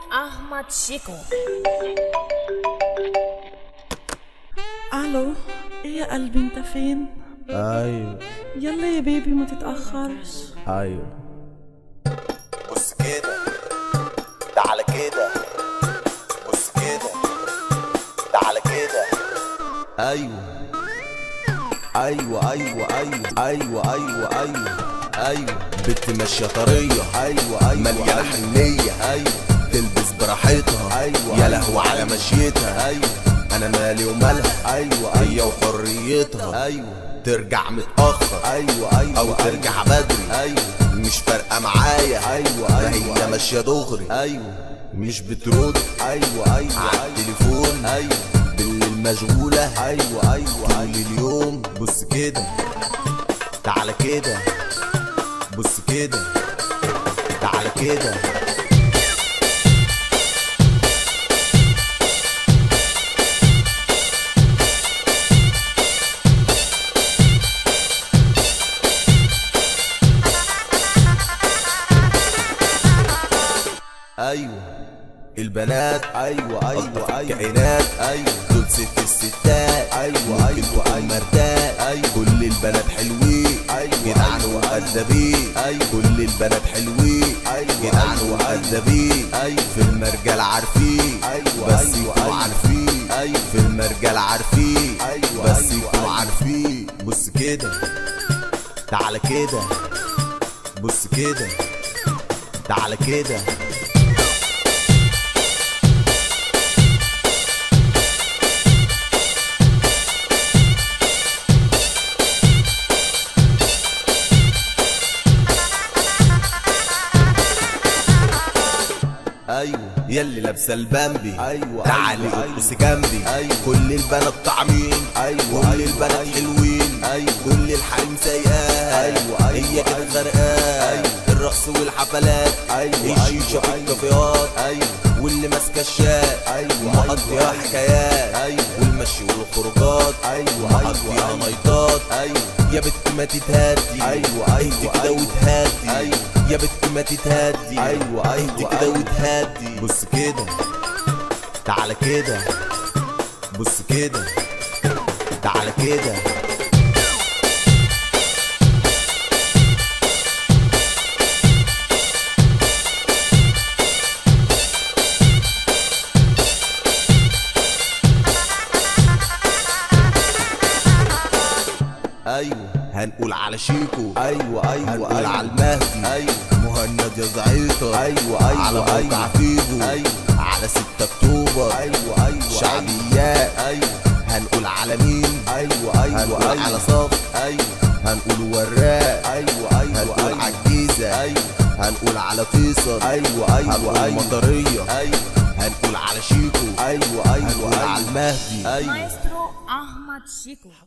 أحمد شيكو الو ايه يا قلبي انت فين ايوه يلا يا بيبي ما تتاخرش ايوه بص كده تعالى كده بص كده تعالى كده ايوه ايوه ايوه ايوه ايوه ايوه ايوه ايوه بنت ماشية طرية ايوه ايوه مليانة حنية ايوه تلبس براحتها أيوة، يا أيوة، لهو على أيوة. مشيتها ايوه انا مالي ومالها ايوه هي ايوه وحريتها ايوه ترجع متأخر ايوه ايوه او ترجع بدري ايوه مش فارقة معايا أيوة، ده أيوة، هي أيوة. ماشية دغري ايوه مش بترد ايوه ايوه على ايوه التليفون ايوه بالليل مشغولة ايوه ايوه طول ايوه اليوم بص كده تعالى كده بص كده تعالى كده ايوه البنات ايوه ألطف ايوه ايوه الكائنات ايوه دول ست الستات أيوة، ممكن أيوة، تكون أيوة. مردات أيوة. كل البنات حلوين أيوة، جدعان أيوة، ومؤدبين أيوة. كل البنات حلوين أيوة، جدعان أيوة، ومؤدبين أيوة. في المرجال عارفين أيوة، بس أيوة، يكونوا أيوة. عارفين أيوة. في المرجال عارفين أيوة، بس أيوة، يكونوا أيوة. عارفين بص كده تعالى كده بص كده تعالى كده ايوه يلي لابسه البامبي أيوة، تعالي أيوة، ارقصي جنبي أيوة. كل البنات طعمين أيوة، كل أيوة، البنات أيوة. حلوين أيوة. كل الحريم سايقاها أيوة، أيوة، هي كده أيوة. غرقاها أيوة. الرقص والحفلات أيوة، الشيشه أيوة، في أيوة. الكافيهات ايوه واللي ماسكه الشات أيوة، مقضيها أيوة، حكايات أيوة. والمشي والخروجات أيوة، مقضيها أيوة. نايطات ايوه يا بت ما تتهدي أيوة، انت أيوة، كده أيوة. وتهدي أيوة. يا بت ما تتهدي أيوة، انت أيوة، كده أيوة. وتهدي بص كده تعالى كده بص كده تعالى كده ايوه هنقول على شيكو ايوه ايوه هنقول ايوه على المهدي ايوه مهند يا زعيطة أيوة، أيوة، على موقع أيوة. فيجو أيوة. على 6 اكتوبر ايوه ايوه شعبيات ايوه هنقول على مين ايوه ايوه هنقول ايوه على صف ايوه هنقول وراق ايوه ايوه هنقول ايوه على الجيزة ايوه هنقول على فيصل ايوه ايوه هنقول ايوه مطرية ايوه هنقول على شيكو ايوه ايوه هنقول على ايوه المهدي ايوه مايسترو أحمد شيكو